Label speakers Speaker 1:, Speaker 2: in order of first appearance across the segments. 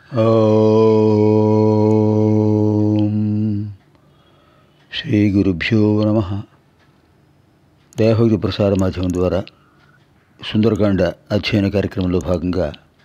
Speaker 1: ఓం శ్రీ గురుభ్యో నమ దేహోగి ప్రసార మాధ్యమం ద్వారా సుందరకాండ అధ్యయన కార్యక్రమంలో భాగంగా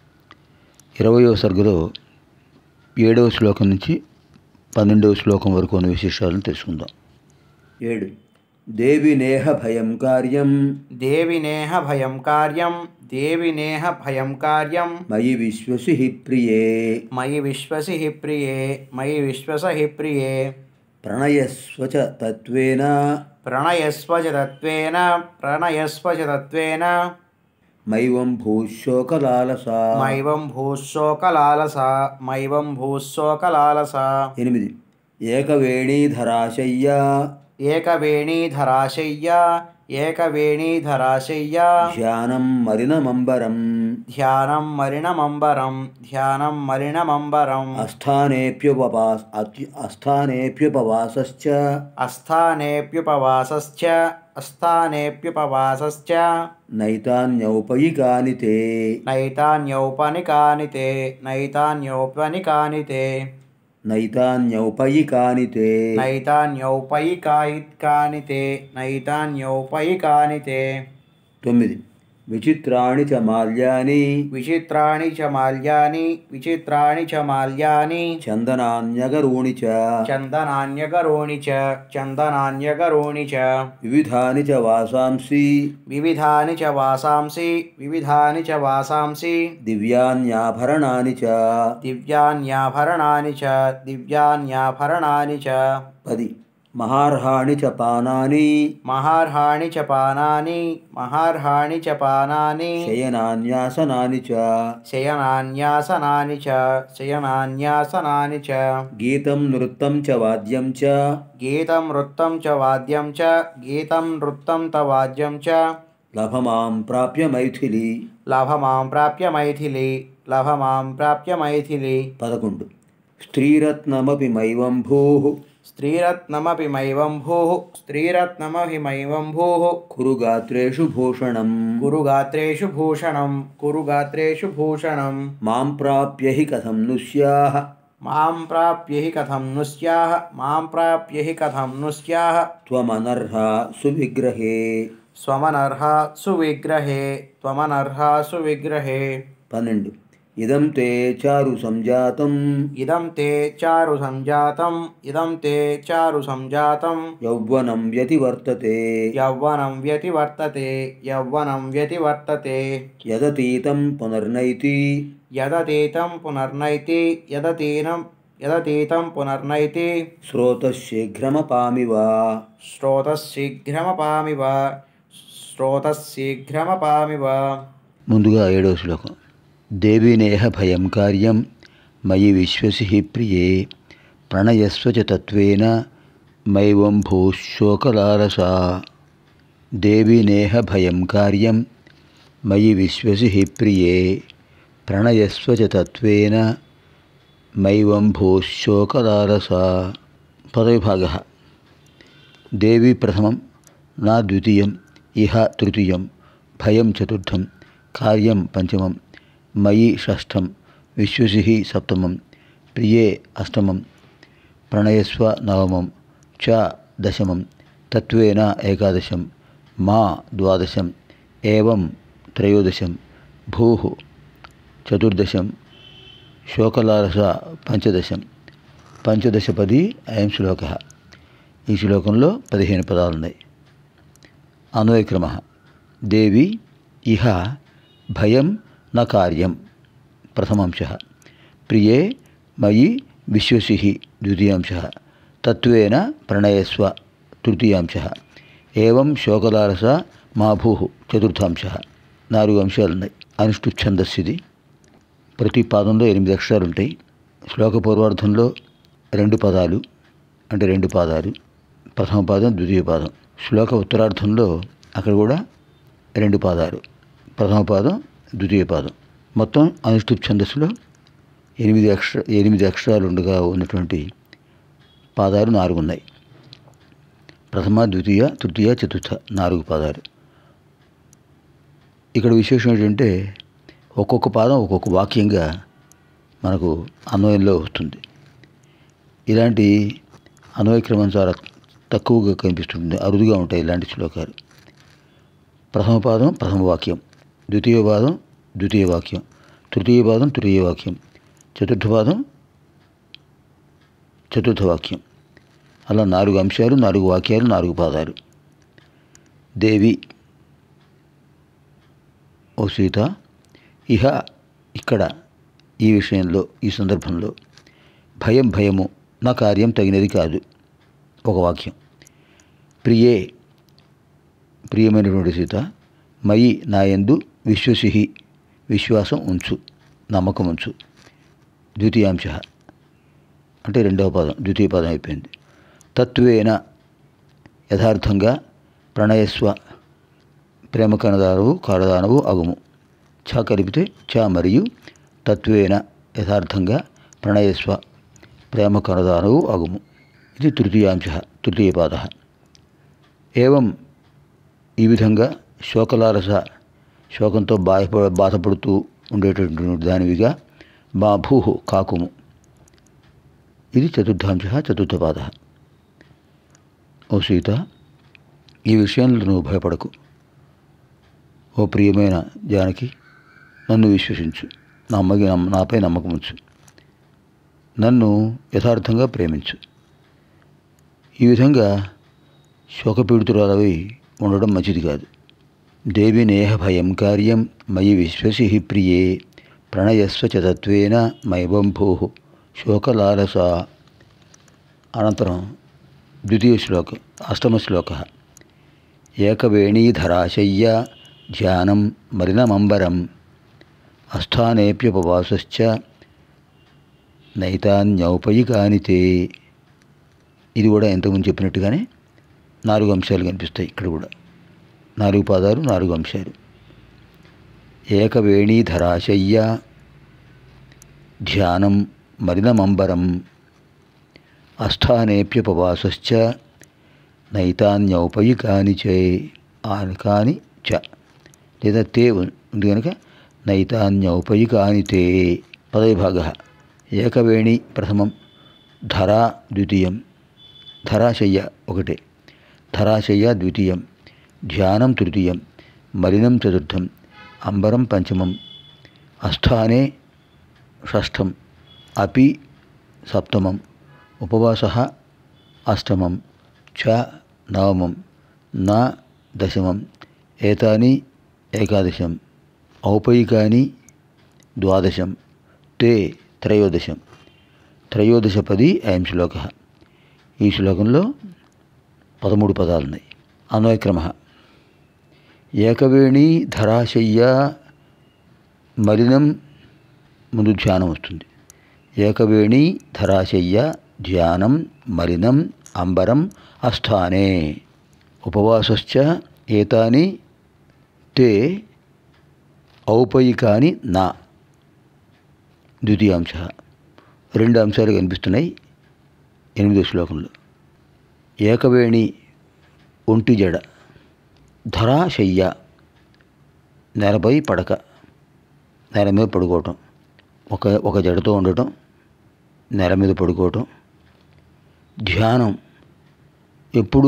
Speaker 1: ఇరవయో సర్గలో ఏడవ శ్లోకం నుంచి పన్నెండవ శ్లోకం వరకు ఉన్న విశేషాలను తెలుసుకుందాం
Speaker 2: ఏడు దేవి నేహ భయం కార్యం
Speaker 3: దేవినేహ భయం కార్యం దేవినేహ భయం కార్యం
Speaker 2: మయి విశ్వసి హి ప్రియే
Speaker 3: మయి విశ్వసి హి ప్రియే మయి విశ్వస హి ప్రియే
Speaker 2: ప్రణయస్వ చ తత్వేన
Speaker 3: ప్రణయస్వ చ తత్వేన ప్రణయస్వ చ తత్వేన
Speaker 2: మైవం భూశోకలాలసా
Speaker 3: మైవం భూశోకలాలస మైవం భూశోకలాలస
Speaker 2: ఎనిమిది ఏకవేణీధరాశయ్య
Speaker 3: ఏకవేణీధరాశయ్య ఏకవేణీధరాశయ్య
Speaker 2: ధ్యానం మరినమంబరం
Speaker 3: ధ్యానం మరిణమంబరం ధ్యానం మరిణమంబరం
Speaker 2: అస్థానేప్యుపవాస్ అత్యు- అస్థానేప్యుపవాసశ్చ
Speaker 3: అస్థానేప్యుపవాసశ్చ అస్థానేప్యుపవాసశ్చ
Speaker 2: నైతాన్యౌపయికాని తే
Speaker 3: నైతాన్యౌపనికాని తే నైతాన్యౌపనికాని తే
Speaker 2: నైతాన్యౌపయికాని తే
Speaker 3: నైతాన్యౌపయికాయికాని తే నైతాన్యౌపయికాని తే
Speaker 2: తొమ్మిది విచిత్రాణి చ మాల్యాని
Speaker 3: విచిత్రాణి చ మాల్యాని విచిత్రాణి చ మాల్యాని
Speaker 2: చందనాన్యగరూణి చ
Speaker 3: చందనాన్యగరోణి చ చందనాన్యగరోణి చ
Speaker 2: వివిధాని చ వాసాంసి
Speaker 3: వివిధాని చ వాసాంసి వివిధాని చ వాసాంసి
Speaker 2: దివ్యాన్యాభరణాని చ
Speaker 3: దివ్యాన్యాభరణాని చ దివ్యాన్యాభరణాని చ
Speaker 2: పది మహార్హాణి చ పానాని
Speaker 3: మహార్హాణి చ పానాని మహార్హాణి చ పానాని
Speaker 2: శయనాన్యాసనాని చ
Speaker 3: శయనాన్యాసనాని చ శయనాన్యాసనాని చ
Speaker 2: గీతం నృత్తం చ వాద్యం చ
Speaker 3: గీతం నృత్తం చ వాద్యం చ గీతం నృత్తం త వాద్యం చ
Speaker 2: లభమాం ప్రాప్య మైథిలి
Speaker 3: లభమాం ప్రాప్య మైథిలి లభమాం ప్రాప్య మైథిలి
Speaker 2: పదకొండు స్త్రీరత్నమపి మైవం భూ
Speaker 3: స్త్రీరత్నమపి మైవం భూః స్త్రీరత్నమపి మైవం భూః
Speaker 2: కురు గాత్రేషు భూషణం
Speaker 3: కురుగాత్రేషు భూషణం కురుగాత్రేషు భూషణం
Speaker 2: మాం ప్రాప్య హి కథం ను స్యాః
Speaker 3: మాం ప్రాప్య హి కథం ను స్యాః మాం ప్రాప్య హి కథం ను స్యాః
Speaker 2: త్వమనర్హ సువిగ్రహే
Speaker 3: స్వమనర్హ సువిగ్రహే త్వమనర్హ సువిగ్రహే
Speaker 2: పన్నెండు ఇదం తే చారు సంజాతం
Speaker 3: ఇదం తే చారు సంజాతం ఇదం తే చారు సంజాతం
Speaker 2: యౌవనం వ్యతివర్తతే
Speaker 3: యౌవనం వ్యతివర్తతే యౌవనం వ్యతివర్తతే
Speaker 2: యదతీతం పునర్నైతి
Speaker 3: యదతీతం పునర్నైతి యదతీనం యదతీతం పునర్నైతి
Speaker 2: శ్రోతశీఘ్రమపామివ
Speaker 3: శ్రోతశీఘ్రమపామివ శ్రోతశీఘ్రమపామివ
Speaker 1: ముందుగా ఏడవ శ్లోకం దేవినేహ భయం కార్యం మయి విశ్వసి హి ప్రియే ప్రణయస్వ చ తత్వేన మైవం భూశోకలాలసా దేవినేహ భయం కార్యం మయి విశ్వసి హి ప్రియే ప్రణయస్వ చ తత్వేన మైవం భూశోకలాలసా పదవిభాగ దేవి ప్రథమం నా ద్వితీయం ఇహ తృతీయం భయం చతుర్థం కార్యం పంచమం మయి షష్ఠం విశ్వసి సప్తమం ప్రియే అష్టమం ప్రణయస్వ నవమం చ దశమం తత్వేన ఏకాదశం మా ద్వాదశం ఏవం త్రయోదశం భూ చతుర్దశం శోకలారస పంచదశం పంచదశపది అయం శ్లోక ఈ శ్లోకంలో పదిహేను పదాలు ఉన్నాయి అన్వయక్రమ దేవి ఇహ భయం న కార్యం ప్రథమాంశ ప్రియే మయి విశ్వసి ద్వితీయాంశ తత్వేన ప్రణయస్వ తృతీయాంశ ఏవం శోకలారస మా భూ చతుర్థాంశ నాలుగు అంశాలున్నాయి అనుష్ఠు ఛందస్సు ఇది ప్రతి పాదంలో ఎనిమిది అక్షరాలు ఉంటాయి శ్లోక పూర్వార్థంలో రెండు పదాలు అంటే రెండు పాదాలు ప్రథమ పాదం ద్వితీయ పాదం శ్లోక ఉత్తరార్థంలో అక్కడ కూడా రెండు పాదాలు ప్రథమ పాదం ద్వితీయ పాదం మొత్తం అనుష్ఠుప్ ఛందస్సులో ఎనిమిది అక్షర ఎనిమిది అక్షరాలు ఉండగా ఉన్నటువంటి పాదాలు నాలుగు ఉన్నాయి ప్రథమ ద్వితీయ తృతీయ చతుర్థ నాలుగు పాదాలు ఇక్కడ విశేషం ఏంటంటే ఒక్కొక్క పాదం ఒక్కొక్క వాక్యంగా మనకు అన్వయంలో వస్తుంది ఇలాంటి అన్వయక్రమం చాలా తక్కువగా కనిపిస్తుంది అరుదుగా ఉంటాయి ఇలాంటి శ్లోకాలు ప్రథమ పాదం ప్రథమ వాక్యం ద్వితీయ పాదం ద్వితీయ వాక్యం తృతీయ పాదం తృతీయ వాక్యం చతుర్థ పాదం చతుర్థ వాక్యం అలా నాలుగు అంశాలు నాలుగు వాక్యాలు నాలుగు పాదాలు దేవి ఓ సీత ఇహ ఇక్కడ ఈ విషయంలో ఈ సందర్భంలో భయం భయము నా కార్యం తగినది కాదు ఒక వాక్యం ప్రియే ప్రియమైనటువంటి సీత మయి నాయందు విశ్వసిహి విశ్వాసం ఉంచు నమ్మకం ఉంచు ద్వితీయాంశ అంటే రెండవ పదం ద్వితీయ పదం అయిపోయింది తత్వేన యథార్థంగా ప్రణయస్వ ప్రేమ కనదానవు కారదానవు అగుము చ కలిపితే చ మరియు తత్వేన యథార్థంగా ప్రణయస్వ ప్రేమ కనదానవు అగుము ఇది తృతీయాంశ తృతీయ పాద ఏవం ఈ విధంగా శోకలారస శోకంతో బాధప బాధపడుతూ ఉండేటటువంటి దానివిగా మా భూ కాకుము ఇది చతుర్థాంశ చతుర్థ పాద ఓ సీత ఈ విషయంలో నువ్వు భయపడకు ఓ ప్రియమైన జానకి నన్ను విశ్వసించు నమ్మకి నాపై నమ్మకం ఉంచు నన్ను యథార్థంగా ప్రేమించు ఈ విధంగా శోకపీడితురాలవి ఉండడం మంచిది కాదు దేవి నేహ భయం కార్యం మయి విశ్వసి ప్రియే ప్రణయస్వ చ తత్వేన మైబంభూ శోకలాలస అనంతరం ద్వితీయ శ్లోక అష్టమ శ్లోక ఏకవేణీధరాశయ్య ధ్యానం మరినమంబరం అస్థానేప్యుపవాసశ్చ నైతాన్యౌపయికానితే ఇది కూడా ఎంతకుముందు చెప్పినట్టుగానే నాలుగు అంశాలు కనిపిస్తాయి ఇక్కడ కూడా నాలుగు పాదాలు నాలుగు అంశాలు ఏకవేణీధరాశయ్య ధ్యానం మరినమంబరం అస్థానేప్యుపవాసశ్చ నైతాన్యౌపయికాని చే కాని చ లేదా తే ఉంది కనుక నైతాన్యౌపయికాని తే పదవిభాగ ఏకవేణి ప్రథమం ధరా ద్వితీయం ధరాశయ్య ఒకటే ధరాశయ్య ద్వితీయం ధ్యానం తృతీయం మలినం చతుర్థం అంబరం పంచమం అస్థానే షష్ఠం అపి సప్తమం ఉపవాస అష్టమం చ నవమం నా దశమం ఏతాని ఏకాదశం ఔపయికాని ద్వాదశం తే త్రయోదశం త్రయోదశపది అయం శ్లోక ఈ శ్లోకంలో పదమూడు పదాలు ఉన్నాయి అన్వయక్రమ ఏకవేణి ధరాశయ్య మలినం ముందు ధ్యానం వస్తుంది ఏకవేణి ధరాశయ్య ధ్యానం మలినం అంబరం అస్థానే ఉపవాసశ్చ ఏతాని తే ఔపయికాని నా ద్వితీయాంశ రెండు అంశాలు కనిపిస్తున్నాయి ఎనిమిదో శ్లోకంలో ఏకవేణి ఒంటి జడ ధరాశయ్య నేలపై పడక నేల మీద పడుకోవటం ఒక ఒక జడతో ఉండటం నేల మీద పడుకోవటం ధ్యానం ఎప్పుడు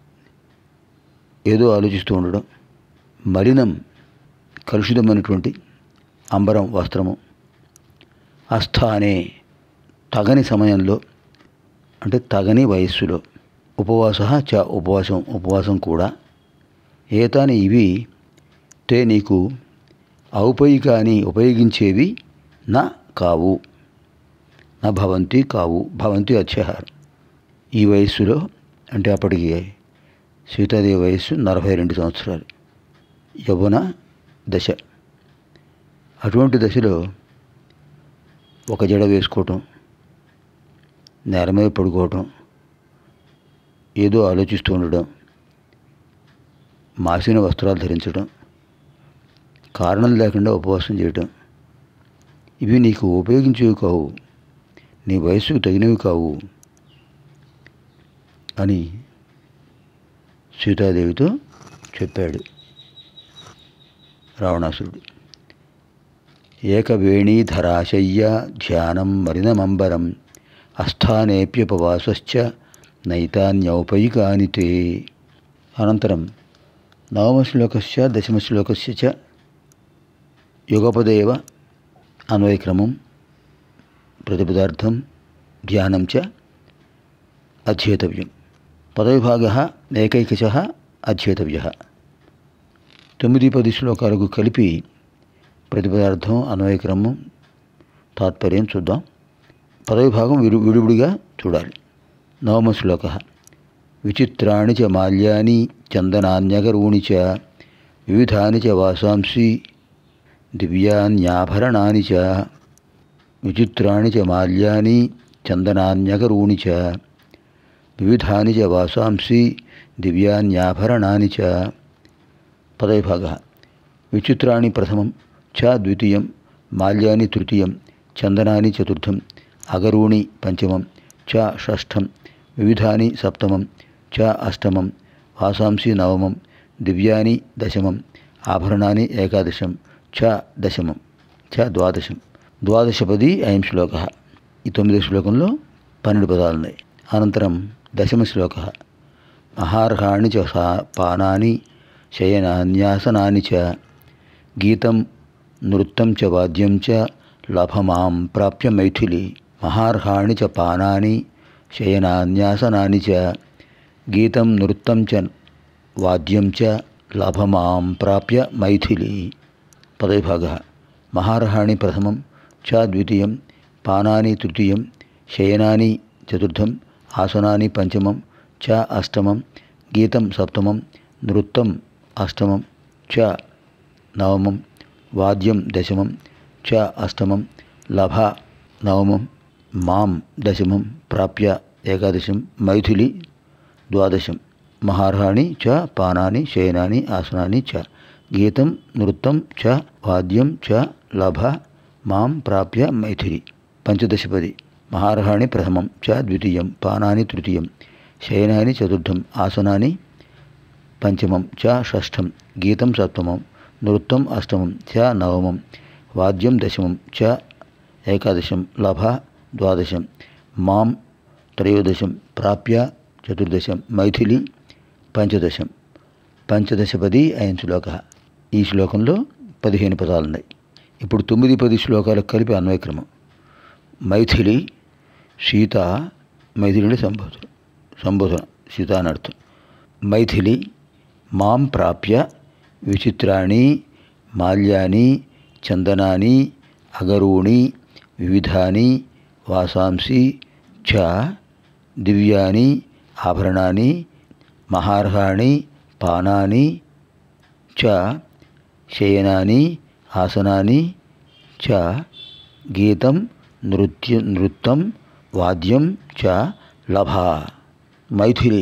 Speaker 1: ఏదో ఆలోచిస్తూ ఉండడం మలినం కలుషితమైనటువంటి అంబరం వస్త్రము అస్థానే తగని సమయంలో అంటే తగని వయస్సులో ఉపవాస చ ఉపవాసం ఉపవాసం కూడా ఏతాని ఇవి తే నీకు ఔపయికాని ఉపయోగించేవి నా కావు నా భవంతి కావు భవంతి అత్యహారం ఈ వయస్సులో అంటే అప్పటికి సీతాదేవి వయస్సు నలభై రెండు సంవత్సరాలు యవ్వన దశ అటువంటి దశలో ఒక జడ వేసుకోవటం నేల మీద పడుకోవటం ఏదో ఆలోచిస్తూ ఉండడం మాసిన వస్త్రాలు ధరించడం కారణం లేకుండా ఉపవాసం చేయటం ఇవి నీకు ఉపయోగించేవి కావు నీ వయస్సుకు తగినవి కావు అని సీతాదేవితో చెప్పాడు రావణాసురుడు ఏకవేణీధరాశయ్య ధ్యానం మరినమంబరం అస్థానేప్యపవాసశ్చ నైతాన్యౌపైకాని తే అనంతరం నవమశ్లోకస్య దశమశ్లోకస్య చ యుగపదేవ అన్వయక్రమం ప్రతిపదార్థం ధ్యానం చ అధ్యేతవ్యం పదవిభాగ ఏకైకశ అధ్యేతవ్య తొమ్మిది పది శ్లోకాలకు కలిపి ప్రతిపదార్థం అన్వయక్రమం తాత్పర్యం చూద్దాం పదవిభాగం విడి విడివిడిగా చూడాలి నవమ శ్లోక విచిత్రాణి చ మాల్యాని చందనాన్యగరూణి చ వివిధాని చ వాసాంసి దివ్యాన్యాభరణాని చ విచిత్రాణి చ మాల్యాని చందనాన్యగరూణి చ వివిధాని చ వాసాంసి దివ్యాన్యాభరణాని చ పదవిభాగ విచిత్రాణి ప్రథమం చ ద్వితీయం మాల్యాని తృతీయం చందనాని చతుర్థం అగరూణి పంచమం చ షష్ఠం వివిధాని సప్తమం చ అష్టమం వాసాంసి నవమం దివ్యాని దశమం ఆభరణాని ఏకాదశం చ దశమం చ ద్వాదశం ద్వాదశపది అయం శ్లోక ఈ తొమ్మిదో శ్లోకంలో పన్నెండు పదాలు ఉన్నాయి అనంతరం దశమ శ్లోక మహార్హాణి చ సా పానాని శయనాన్యాసనాని చ గీతం నృత్యం చ వాద్యం చ లభమాం ప్రాప్య మైథిలి మహార్హాణి చ పానాని శయనాన్యాసనాని చ గీతం నృత్యం చ వాద్యం చ లభమాం ప్రాప్య మైథిలి పదవిభాగ మహార్హాణి ప్రథమం చ ద్వితీయం పానాని తృతీయం శయనాని చతుర్థం ఆసనాని పంచమం చ అష్టమం గీతం సప్తమం నృత్యం అష్టమం చ నవమం వాద్యం దశమం చ అష్టమం లభ నవమం మాం దశమం ప్రాప్య ఏకాదశం మైథిలి ద్వాదశం మహార్హాణి చ పానాని శయనాని ఆసనాని చ గీతం నృత్యం చ వాద్యం చ లభ మాం ప్రాప్య మైథిలి పంచదశపది మహార్హాణి ప్రథమం చ ద్వితీయం పానాని తృతీయం శయనాని చతుర్థం ఆసనాని పంచమం చ షష్ఠం గీతం సప్తమం నృత్యం అష్టమం చ నవమం వాద్యం దశమం చ ఏకాదశం లభ ద్వాదశం మాం త్రయోదశం ప్రాప్య చతుర్దశం మైథిలి పంచదశం పంచదశపది అయిన శ్లోక ఈ శ్లోకంలో పదిహేను పదాలు ఉన్నాయి ఇప్పుడు తొమ్మిది పది శ్లోకాలకు కలిపి అన్వయక్రమం మైథిలి సీత మైథిలి సంబోధన సంబోధన సీత అని అర్థం మైథిలి మాం ప్రాప్య విచిత్రాణి మాల్యాని చందనాని అగరూణి వివిధాని వాసాంసి చ దివ్యాని ఆభరణాని మహార్హాణి పానాని చ శయనాని ఆసనాని చ గీతం నృత్య నృత్యం వాద్యం చ లభ మైథిలి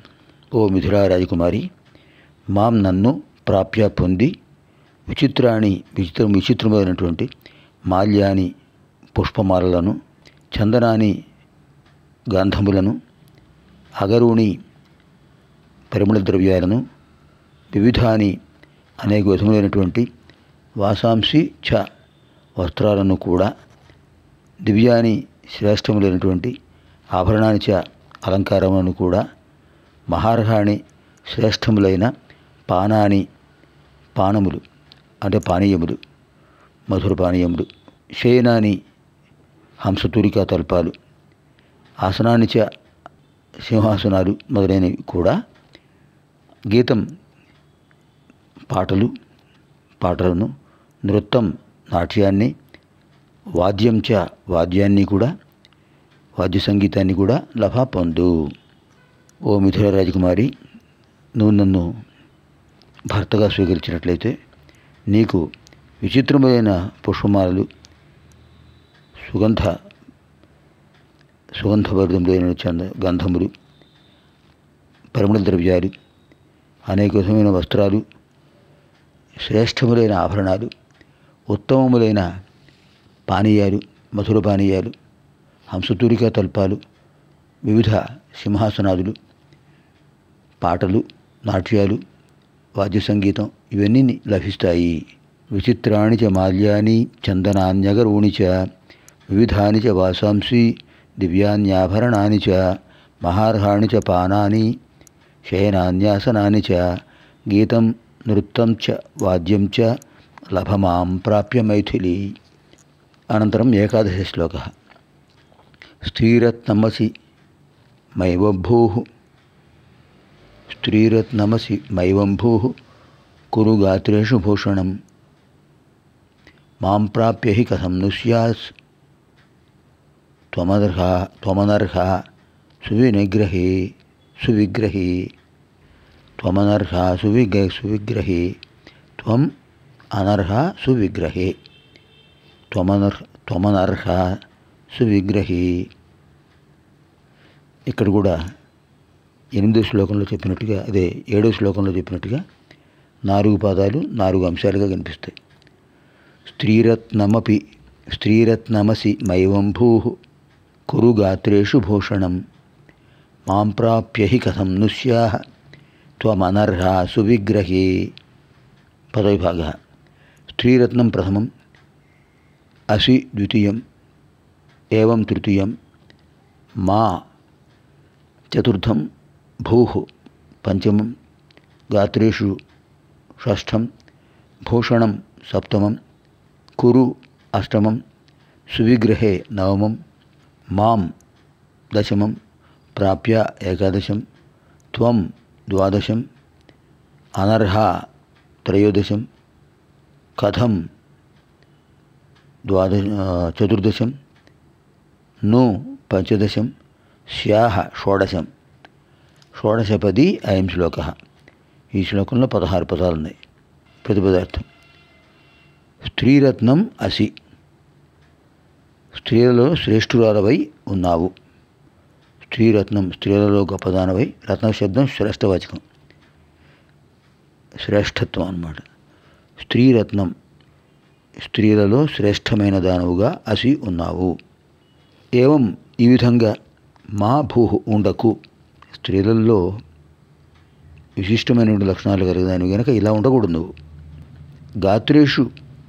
Speaker 1: ఓ మిథిలా రాజకుమారి మాం నన్ను ప్రాప్య పొంది విచిత్రాన్ని విచిత్రం విచిత్రమైనటువంటి మాల్యాని పుష్పమాలలను చందనాని గంధములను అగరుని పరిమళ ద్రవ్యాలను వివిధాని అనేక విధములైనటువంటి వాసాంసి చ వస్త్రాలను కూడా దివ్యాని శ్రేష్టములైనటువంటి ఆభరణాని చ అలంకారములను కూడా మహార్హాణి శ్రేష్టములైన పానాని పానములు అంటే పానీయములు మధుర పానీయములు శయనాని హంసతూరికా తల్పాలు ఆసనాన్ని చ సింహాసనాలు మొదలైనవి కూడా గీతం పాటలు పాటలను నృత్యం నాట్యాన్ని వాద్యం చ వాద్యాన్ని కూడా వాద్య సంగీతాన్ని కూడా లభా పొందు ఓ మిథుల రాజకుమారి నువ్వు నన్ను భర్తగా స్వీకరించినట్లయితే నీకు విచిత్రమైన పుష్పమాలలు సుగంధ సుగంధభరితములైన చంద గంధములు పరిమళ ద్రవ్యాలు అనేక విధమైన వస్త్రాలు శ్రేష్టములైన ఆభరణాలు ఉత్తమములైన పానీయాలు మధుర పానీయాలు హంసతూరిక తల్పాలు వివిధ సింహాసనాదులు పాటలు నాట్యాలు వాద్య సంగీతం ఇవన్నీ ని- లభిస్తాయి విచిత్రాణి చ మాల్యాని చందనాన్యగరూణి చ వివిధాని చ వాసాంసి దివ్యాన్యాభరణాని చ మహార్హాణి చ పానాని శయనాన్యాసనాని చ గీతం నృత్తం చ వాద్యం చ లభమాం ప్రాప్య మైథిలి అనంతరం ఏకాదశ శ్లోక స్త్రీరత్నమసి మైవభూ స్త్రీరత్నమసి మైవంభూ కురు గాత్రేషు భూషణం మాం ప్రాప్య హి కథం ను స్యాస్ త్వమర్హ త్వమనర్హ సువినిగ్రహే సువిగ్రహే త్వమనర్హ సువిగ సువిగ్రహే త్వం అనర్హ సువిగ్రహే త్వమనర్హ త్వమనర్హ సువిగ్రహే ఇక్కడ కూడా ఎనిమిదో శ్లోకంలో చెప్పినట్టుగా అదే ఏడో శ్లోకంలో చెప్పినట్టుగా నాలుగు పాదాలు నాలుగు అంశాలుగా కనిపిస్తాయి స్త్రీరత్నమపి స్త్రీరత్నమసి మైవంభూ కురు గాత్రేషు భూషణం మాం ప్రాప్య హి కథం ను స్యాహ త్వమనర్హ సువిగ్రహే పదవిభాగ స్త్రీరత్నం ప్రథమం అసి ద్వితీయం ఏవం తృతీయం మా చతుర్థం భూ పంచమం గాత్రేషు షష్ఠం భూషణం సప్తమం కురు అష్టమం సువిగ్రహే నవమం మాం దశమం ప్రాప్య ఏకాదశం త్వం ద్వాదశం అనర్హ త్రయోదశం కథం ద్వాదశ చతుర్దశం ను పంచదశం శ్యాహ షోడశం షోడశపది అయం శ్లోక ఈ శ్లోకంలో పదహారు పదాలు ఉన్నాయి ప్రతిపదార్థం స్త్రీరత్నం అసి స్త్రీలలో శ్రేష్ఠురాలవై ఉన్నావు స్త్రీరత్నం స్త్రీలలో గొప్పదానవై రత్న శబ్దం శ్రేష్టవాచకం శ్రేష్టత్వం అన్నమాట స్త్రీరత్నం స్త్రీలలో శ్రేష్టమైన దానవుగా అసి ఉన్నావు ఏవం ఈ విధంగా మా భూ ఉండకు స్త్రీలలో విశిష్టమైనటువంటి లక్షణాలు కలిగదాని కనుక ఇలా ఉండకూడదు నువ్వు గాత్రేషు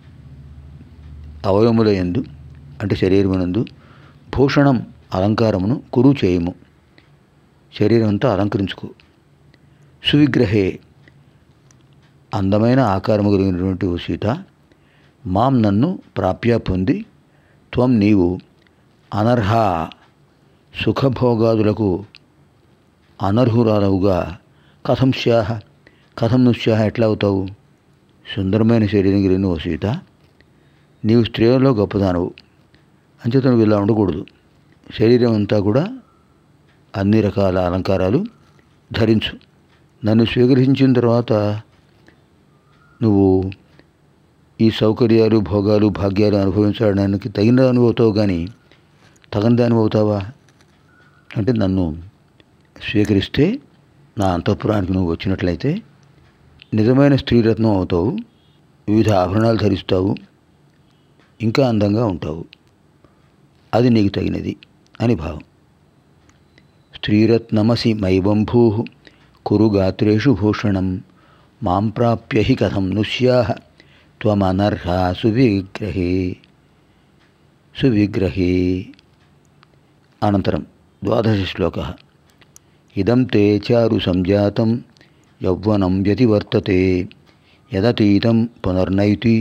Speaker 1: అవయముల ఎందు అంటే శరీరమునందు భూషణం అలంకారమును కురు చేయము శరీరం అంతా అలంకరించుకో సువిగ్రహే అందమైన ఆకారము కలిగినటువంటి ఓ సీత మాం నన్ను ప్రాప్య పొంది త్వం నీవు అనర్హ సుఖభోగాదులకు అనర్హురాలవుగా కథం స్యాహ కథం ను స్యాహ ఎట్లా అవుతావు సుందరమైన శరీరం కలిగిన ఓ సీత నీవు స్త్రీలలో గొప్పదానవు అంచేత నువ్వు ఇలా ఉండకూడదు శరీరం అంతా కూడా అన్ని రకాల అలంకారాలు ధరించు నన్ను స్వీకరించిన తర్వాత నువ్వు ఈ సౌకర్యాలు భోగాలు భాగ్యాలు అనుభవించడానికి తగిన దానివి అవుతావు కానీ తగిన దానివి అవుతావా అంటే నన్ను స్వీకరిస్తే నా అంతఃపురానికి నువ్వు వచ్చినట్లయితే నిజమైన స్త్రీరత్నం అవుతావు వివిధ ఆభరణాలు ధరిస్తావు ఇంకా అందంగా ఉంటావు అది నీకు తగినది అని భావం స్త్రీరత్నమసి మైబంభూ కురు గాత్రేషు భూషణం మాం ప్రాప్య హి కథం ను స్యాహ త్వమనర్హ సువిగ్రహే సువిగ్రహే అనంతరం ద్వాదశ శ్లోక ఇదం తే చారు సంజాతం యౌవనం వ్యతివర్తతే యదతీతం పునర్నైతి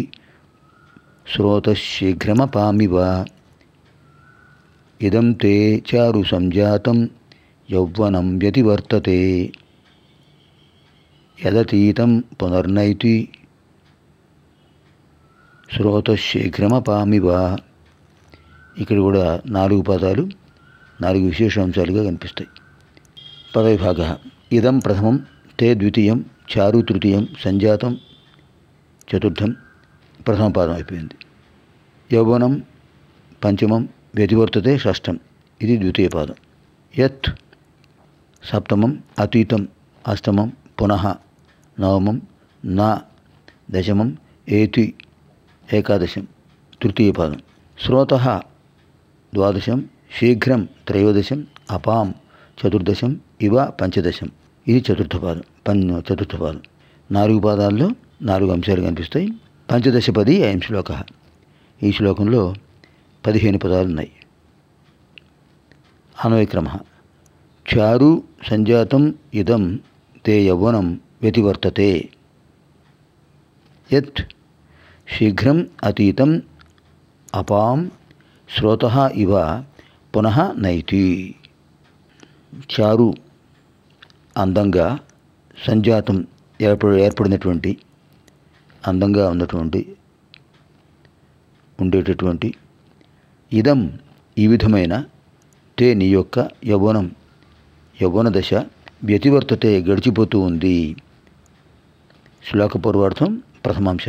Speaker 1: స్రోతశీఘ్రమపామివ ఇదం తే చారు సంజాతం యౌవనం వ్యతివర్తతే యదతీతం పునర్నైతి స్రోతశీఘ్రమపామివ ఇక్కడ కూడా నాలుగు పదాలు నాలుగు విశేషాంశాలుగా కనిపిస్తాయి పదవిభాగ ఇదం ప్రథమం తే ద్వితీయం చారు తృతీయం సంజాతం చతుర్థం ప్రథమ పాదం అయిపోయింది యౌవనం పంచమం వ్యతివర్తతే షష్టం ఇది ద్వితీయ పాదం యత్ సప్తమం అతీతం అష్టమం పునః నవమం నా దశమం ఏతి ఏకాదశం తృతీయ పాదం శ్రోత ద్వాదశం శీఘ్రం త్రయోదశం అపాం చతుర్దశం ఇవ పంచదశం ఇది చతుర్థ పాదం పన్ చతుర్థ పాదం నాలుగు పాదాల్లో నాలుగు అంశాలు కనిపిస్తాయి పంచదశపది అయం శ్లోక ఈ శ్లోకంలో పదిహేను పదాలు ఉన్నాయి అన్వయక్రమ చారు సంజాతం ఇదం తే యవ్వనం వ్యతివర్తతే యత్ శీఘ్రం అతీతం అపాం శ్రోత ఇవ పునః నైతి చారు అందంగా సంజాతం ఏర్పడి ఏర్పడినటువంటి అందంగా ఉన్నటువంటి ఉండేటటువంటి ఇదం ఈ విధమైన తే నీ యొక్క యవ్వనం యవ్వన దశ వ్యతివర్తతే గడిచిపోతూ ఉంది శ్లోకపూర్వార్థం ప్రథమాంశ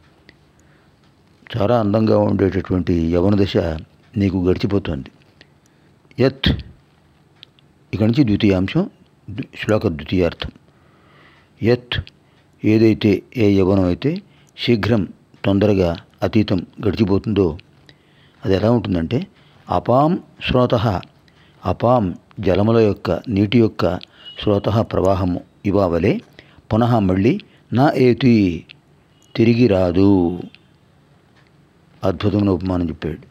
Speaker 1: చాలా అందంగా ఉండేటటువంటి యవన దశ నీకు గడిచిపోతుంది యత్ ఇక నుంచి ద్వితీయాంశం ద్వి- శ్లోక ద్వితీయార్థం యత్ ఏదైతే ఏ యవనం అయితే శీఘ్రం తొందరగా అతీతం గడిచిపోతుందో అది ఎలా ఉంటుందంటే అపాం శ్రోత అపాం జలముల యొక్క నీటి యొక్క శ్రోత ప్రవాహము ఇవావలే పునః మళ్ళీ నా ఏతి తిరిగి రాదు అద్భుతమైన ఉపమానం చెప్పాడు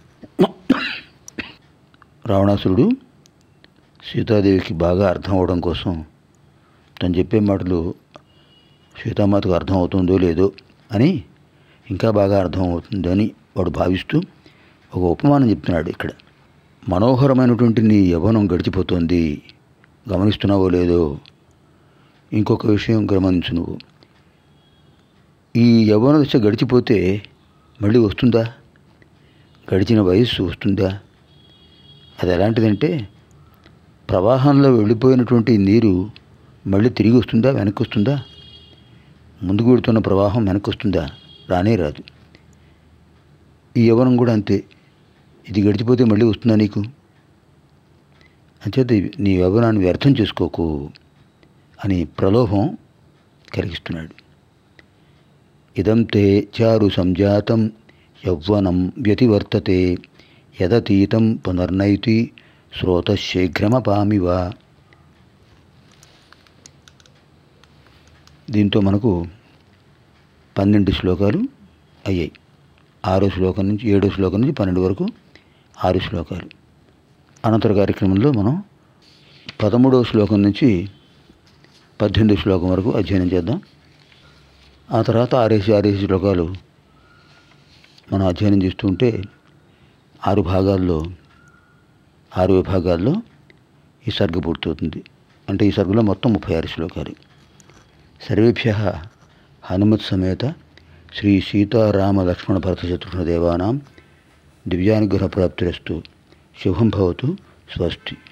Speaker 1: రావణాసురుడు సీతాదేవికి బాగా అర్థం అవడం కోసం తను చెప్పే మాటలు సీతామాతకు అర్థం అవుతుందో లేదో అని ఇంకా బాగా అర్థం అవుతుందని వాడు భావిస్తూ ఒక ఉపమానం చెప్తున్నాడు ఇక్కడ మనోహరమైనటువంటి నీ యవ్వనం గడిచిపోతుంది గమనిస్తున్నావో లేదో ఇంకొక విషయం గమనించు నువ్వు ఈ యవ్వన దశ గడిచిపోతే మళ్ళీ వస్తుందా గడిచిన వయస్సు వస్తుందా అది ఎలాంటిదంటే ప్రవాహంలో వెళ్ళిపోయినటువంటి నీరు మళ్ళీ తిరిగి వస్తుందా వెనక్కి వస్తుందా ముందుకు వెళుతున్న ప్రవాహం వెనక్కి వస్తుందా రానే రాదు ఈ యవ్వనం కూడా అంతే ఇది గడిచిపోతే మళ్ళీ వస్తుందా నీకు అంచేత నీ యవ్వనాన్ని వ్యర్థం చేసుకోకు అని ప్రలోభం కలిగిస్తున్నాడు ఇదం తే చారు సంజాతం యౌవనం వ్యతివర్తతే యదతీతం పునర్నైతి శ్రోతశీఘ్రమపామివ దీంతో మనకు పన్నెండు శ్లోకాలు అయ్యాయి ఆరో శ్లోకం నుంచి ఏడో శ్లోకం నుంచి పన్నెండు వరకు ఆరు శ్లోకాలు అనంతర కార్యక్రమంలో మనం పదమూడవ శ్లోకం నుంచి పద్దెనిమిదో శ్లోకం వరకు అధ్యయనం చేద్దాం ఆ తర్వాత ఆరేసి ఆరేసి శ్లోకాలు మనం అధ్యయనం చేస్తూ ఉంటే ఆరు భాగాల్లో ఆరు విభాగాల్లో ఈ సర్గ పూర్తవుతుంది అంటే ఈ సర్గలో మొత్తం ముప్పై ఆరు శ్లోకాలు సర్వేభ్య హనుమత్ సమేత శ్రీ సీతారామ లక్ష్మణ భరత శత్రుఘ్న దేవానాం దివ్యానుగ్రహ ప్రాప్తిరస్తు శుభం భవతు స్వస్తి